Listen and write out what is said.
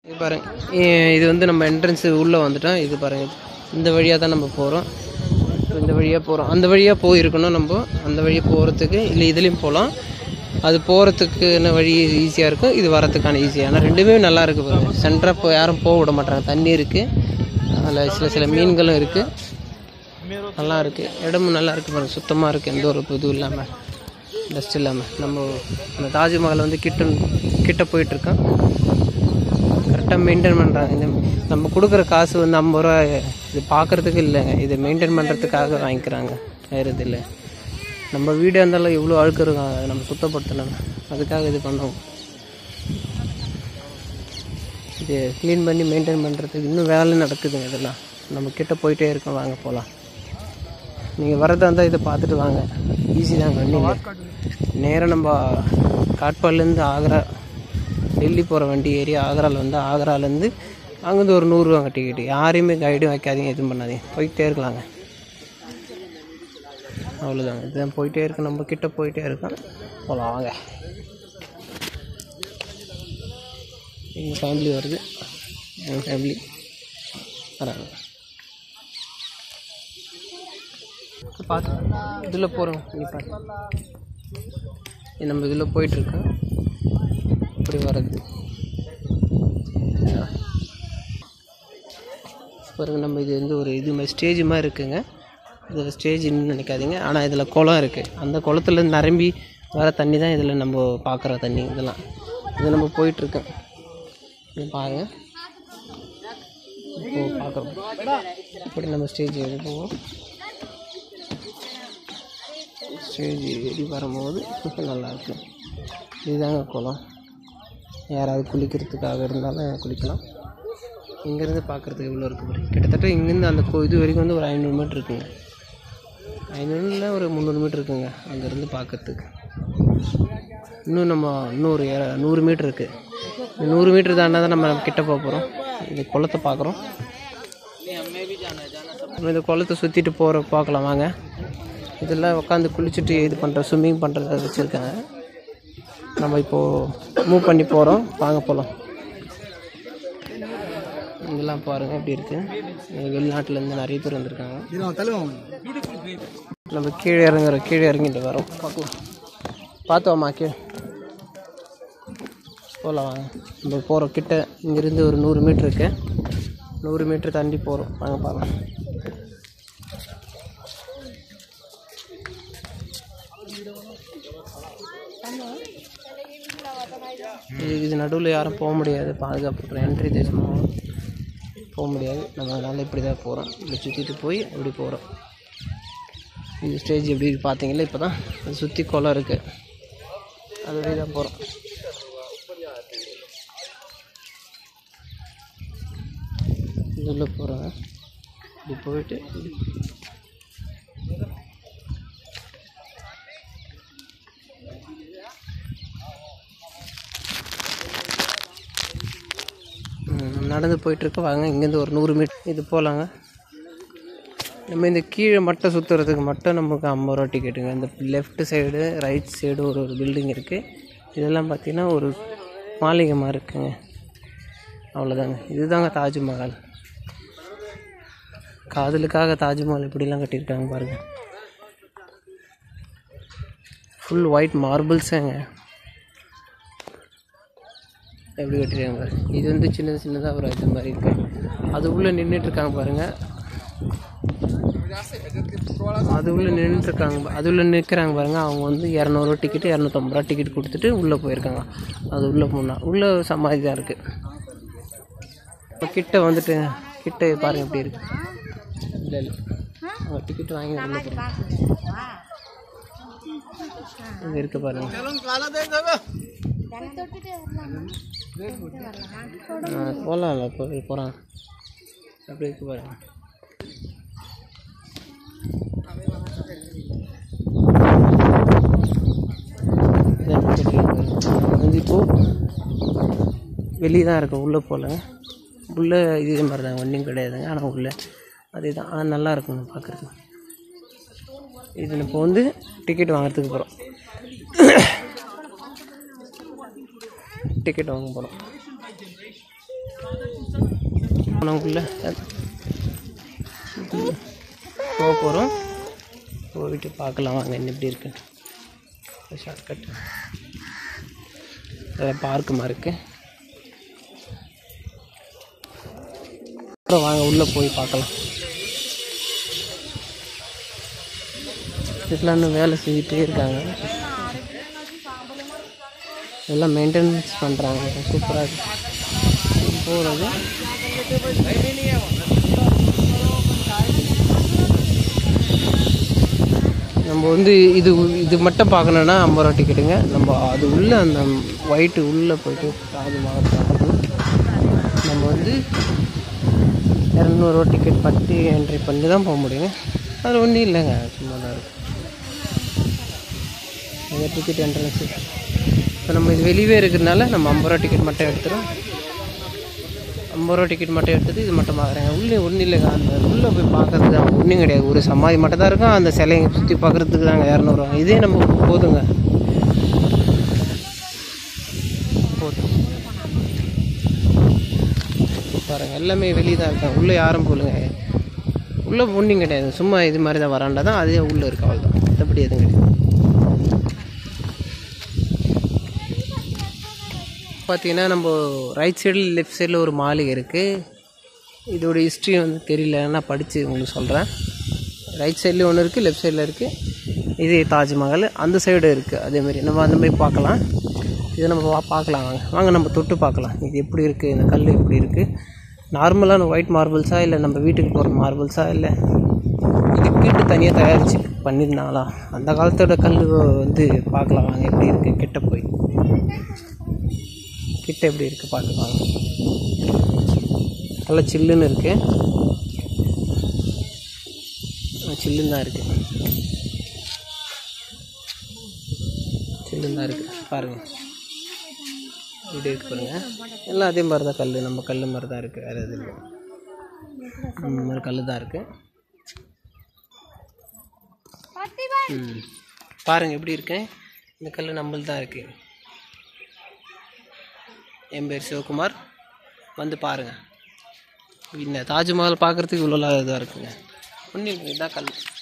இது பாருங்க இ- இது வந்து நம்ம என்ட்ரன்ஸ் உள்ளே வந்துட்டோம் இது பாருங்க இந்த வழியாக தான் நம்ம போகிறோம் இந்த வழியாக போகிறோம் அந்த வழியாக போயிருக்கணும் நம்ம அந்த வழியாக போகிறதுக்கு இல்லை இதுலேயும் போகலாம் அது போகிறதுக்குன்னு வழி ஈஸியாக இருக்கும் இது வரத்துக்கான ஈஸியாக ஆனால் ரெண்டுமே நல்லா இருக்கு பாருங்க சென்டராக இப்போ யாரும் போக விட மாட்டாங்க தண்ணி இருக்குது அதில் சில சில மீன்களும் இருக்குது நல்லா இருக்குது இடமும் நல்லா இருக்குது பாருங்க சுத்தமாக இருக்குது எந்த ஒரு இதுவும் இல்லாமல் டஸ்ட் இல்லாமல் நம்ம அந்த தாஜ்மஹால் வந்து கிட்ட கிட்ட போயிட்டுருக்கோம் கரெக்டாக மெயின்டைன் பண்ணுறாங்க இந்த நம்ம கொடுக்குற காசு வந்து ஐம்பது ரூபா இது பார்க்குறதுக்கு இல்லைங்க இதை மெயின்டைன் பண்ணுறதுக்காக வாங்கிக்கிறாங்க வேறு இது இல்லை நம்ம வீடாக இருந்தாலும் எவ்வளோ அழுக்கு இருக்கும் அதை நம்ம சுத்தப்படுத்தணும் அதுக்காக இது பண்ணுறோம் இது க்ளீன் பண்ணி மெயின்டைன் பண்ணுறதுக்கு இன்னும் வேலை நடக்குதுங்க இதெல்லாம் நம்ம கிட்ட போயிட்டே இருக்கோம் வாங்க போகலாம் நீங்கள் வரதா இருந்தால் இதை பார்த்துட்டு வாங்க ஈஸி தாங்க நீங்கள் நேராக நம்ம காட்பாடிலேருந்து ஆக்ரா டெல்லி போகிற வண்டி ஏறி ஆக்ராவில் வந்து ஆக்ராலேருந்து அங்கேருந்து ஒரு நூறுரூவாங்க டிக்கெட்டு யாரையுமே கைடும் வைக்காதீங்க எதுவும் பண்ணாதீங்க போயிட்டே இருக்கலாங்க அவ்வளோதாங்க இதுதான் போயிட்டே இருக்கு நம்ம கிட்ட போயிட்டே இருக்கோம் போகலாம் வாங்க எங்கள் ஃபேமிலி வருது எங்கள் ஃபேமிலி வராங்க பார்த்து இதில் போகிறோம் நீ பாரு இது நம்ம இதில் போயிட்டுருக்கோம் இப்படி வர்றது பாருங்க நம்ம இது வந்து ஒரு இது மாதிரி ஸ்டேஜ் மாதிரி இருக்குங்க இது ஸ்டேஜ்னு நினைக்காதீங்க ஆனால் இதில் குளம் இருக்குது அந்த குளத்துல நிரம்பி வர தண்ணி தான் இதில் நம்ம பார்க்குற தண்ணி இதெல்லாம் இது நம்ம போயிட்டுருக்கோம் இது பாருங்க இப்போ பார்க்குறோம் இப்படி நம்ம ஸ்டேஜ் ஏறி போவோம் ஸ்டேஜ் ஏறி வரும்போது நல்லா இருக்கும் இதுதாங்க குளம் யாராவது குளிக்கிறதுக்காக இருந்தாலும் குளிக்கலாம் இங்கேருந்து பார்க்குறதுக்கு இவ்வளோ இருக்குது பாருங்க. கிட்டத்தட்ட இங்கேருந்து அந்த கோ- இது வரைக்கும் வந்து ஒரு ஐநூறு மீட்டர் இருக்குங்க ஐநூறுல ஒரு முந்நூறு மீட்டர் இருக்குங்க அங்கேருந்து பார்க்கறதுக்கு இன்னும் நம்ம இன்னொரு ஏ- நூறு மீட்டர் இருக்குது இந்த நூறு மீட்டர் தாண்டா தான் நம்ம கிட்ட போக போகிறோம் இந்த குளத்தை பார்க்குறோம் நம்ம இந்த குளத்தை சுற்றிட்டு போகிற பார்க்கலாம் வாங்க இதெல்லாம் உட்காந்து குளிச்சுட்டு இது பண்ணுற ஸ்விம்மிங் பண்ணுறத வச்சுருக்காங்க நம்ம இப்போது மூவ் பண்ணி போகிறோம் வாங்க போகலாம் இதெல்லாம் பாருங்கள் எப்படி இருக்குது வெளிநாட்டிலேருந்து நிறைய பேர் வந்திருக்காங்க நம்ம கீழே இறங்குறோம் கீழே இறங்கிட்டு வரோம் பார்க்கலாம் பார்த்தோம்மா கீழே போகலாம் வாங்க நம்ம போகிறோம் கிட்ட இங்கேருந்து ஒரு நூறு மீட்ரு இருக்கு நூறு மீட்ரு தாண்டி போகிறோம் வாங்க பார்க்கலாம் இது இது நடுவில் யாரும் போக முடியாது பாதுகாப்பு என்ட்ரி தேசமாக போக முடியாது நம்ம அதனால் இப்படி தான் போகிறோம் இப்படி சுற்றிட்டு போய் இப்படி போகிறோம் இது ஸ்டேஜ் எப்படி இருக்கு பார்த்தீங்களா இப்போ தான் அது சுற்றி குளம் இருக்குது அது வழி தான் போகிறோம் இது உள்ளே போகிறோங்க இப்படி போயிட்டு இப்படி ம், நடந்து போயிட்டுருக்கு வாங்க இங்கேருந்து ஒரு நூறு மீட்டர் இது போகலாங்க நம்ம இந்த கீழே மட்டும் சுற்றுறதுக்கு மட்டும் நமக்கு ஐம்பது ரூபா டிக்கெட்டுங்க இந்த லெஃப்ட் சைடு ரைட் சைடு ஒரு ஒரு பில்டிங் இருக்குது இதெல்லாம் பார்த்தீங்கன்னா ஒரு மாளிகை மாதிரி இருக்குங்க அவ்வளோதாங்க இதுதாங்க தாஜ்மஹால் காதலுக்காக தாஜ்மஹால் இப்படிலாம் கட்டியிருக்காங்க பாருங்கள் ஃபுல் ஒயிட் மார்பிள்ஸாங்க எப்படி கட்டிருக்காங்க பாரு இது வந்து சின்னது சின்னதாக ஒரு இது மாதிரி இருக்கு அது உள்ளே நின்றுட்டு இருக்காங்க பாருங்க அது உள்ள நின்றுட்டு இருக்காங்க அது உள்ள நிற்கிறாங்க பாருங்க அவங்க வந்து இரநூறுவா டிக்கெட்டு இரநூத்தம்பது ரூபா டிக்கெட் கொடுத்துட்டு உள்ளே போயிருக்காங்க அது உள்ளே போனால் உள்ளே சமாதி தான் இருக்குது இப்போ கிட்ட வந்துட்டு கிட்ட பாருங்க எப்படி இருக்கு இல்லை இல்லை அவங்க டிக்கெட் வாங்கி உள்ள போகிறாங்க இங்கே இருக்கு பாருங்க போகலாம்ல போய் போகிறான் அப்படி இருக்கு பாருங்க இதான் கட்டியிருக்காங்க. வந்து இப்போ வெளியே தான் இருக்கும் உள்ளே போகல உள்ளே இதே மாதிரி தான் ஒன்றும் கிடையாதுங்க ஆனால் உள்ளே அதே தான் ஆனால் நல்லா இருக்குங்க பார்க்குறதுக்கு இது இப்போ வந்து டிக்கெட் வாங்குறதுக்கு போகிறோம் டிக்கெட் வாங்க போகிறோம் நமக்குள்ள போக போகிறோம் போயிட்டு பார்க்கலாம் வாங்க என்ன எப்படி இருக்கு ஷார்ட்கட் பார்க்குமா இருக்கு அப்புறம் வாங்க உள்ளே போய் பார்க்கலாம் இதெல்லாம் இன்னும் வேலை செஞ்சுட்டே இருக்காங்க எல்லாம் மெயின்டெனன்ஸ் பண்ணுறாங்க சூப்பராக இருக்கு போகிறது நம்ம வந்து இது இது மட்டும் பார்க்கணுன்னா ஐம்பது ரூபா டிக்கெட்டுங்க நம்ம அது உள்ளே அந்த ஒயிட்டு உள்ளே போயிட்டு அது பார்க்கணும் நம்ம வந்து இரநூறுவா டிக்கெட் பட்டி என்ட்ரி பண்ணி தான் போக முடியுங்க அது ஒன்றும் இல்லைங்க சும்மா தான் இருக்கும் இந்த டிக்கெட் என்ட்ரன்ஸு இப்போ நம்ம இது வெளியவே இருக்கிறதுனால நம்ம ஐம்பது ரூபா டிக்கெட் மட்டும் எடுத்துகிறோம் ஐம்பது ரூபா டிக்கெட் மட்டும் எடுத்துட்டு இது மட்டும் பார்க்குறேன் உள்ளே ஒன்றும் இல்லைங்க அந்த உள்ளே போய் பார்க்கறதுக்கு அங்கே ஒன்றும் கிடையாது ஒரு சமாதி மட்டும் தான் இருக்கும் அந்த சிலையை சுற்றி பார்க்குறதுக்கு தாங்க இரநூறுவா இதே நம்ம போதுங்க போதும் பாருங்க எல்லாமே வெளியே தான் இருக்காங்க உள்ளே யாரும் போலுங்க உள்ளே ஒன்றும் கிடையாது சும்மா இது மாதிரி தான் வராண்டா தான் அதே உள்ளே இருக்கு அவ்வளோ தான் மற்றபடி எதுவும் கிடையாது பார்த்தீங்கன்னா நம்ம ரைட் சைடில் லெஃப்ட் சைடில் ஒரு மாளிகை இருக்குது இதோட ஹிஸ்ட்ரி வந்து தெரியல நான் படித்து உங்களுக்கு சொல்கிறேன் ரைட் சைட்லேயும் ஒன்று இருக்குது லெஃப்ட் சைடில் இருக்குது இது தாஜ்மஹால் அந்த சைடு இருக்குது அதேமாதிரி நம்ம அந்த மாதிரி பார்க்கலாம் இதை நம்ம வா பார்க்கலாம் வாங்க வாங்க நம்ம தொட்டு பார்க்கலாம் இது எப்படி இருக்குது இந்த கல் எப்படி இருக்குது நார்மலான ஒயிட் மார்பிள்ஸா இல்லை நம்ம வீட்டுக்கு போகிற மார்பிள்ஸா இல்லை இதுக்கிட்டு தனியாக தயாரித்து பண்ணியிருந்தாங்களா அந்த காலத்தோட கல் வந்து பார்க்கலாம் வாங்க எப்படி இருக்குது கிட்ட போய் கிட்ட எப்படி இருக்குது பார்த்துப்பாங்க நல்லா சில்லுன்னு இருக்கு சில்லுன்னு தான் இருக்கு சில்லுன்னு தான் இருக்கு பாருங்க இப்படி இருக்கு பாருங்க எல்லாம் அதே மாதிரி தான் கல் நம்ம கல் மாதிரி தான் இருக்குது வேறு எதுவும் இல்லை இந்த மாதிரி கல் தான் இருக்குது ம் பாருங்க எப்படி இருக்கு இந்த கல் நம்மளது தான் இருக்குது என் பேர் சிவகுமார் வந்து பாருங்கள் இந்த தாஜ்மஹால் பார்க்குறதுக்கு இவ்வளோ இதாக இருக்குங்க ஒன்றும் இல்லை இதான் கல்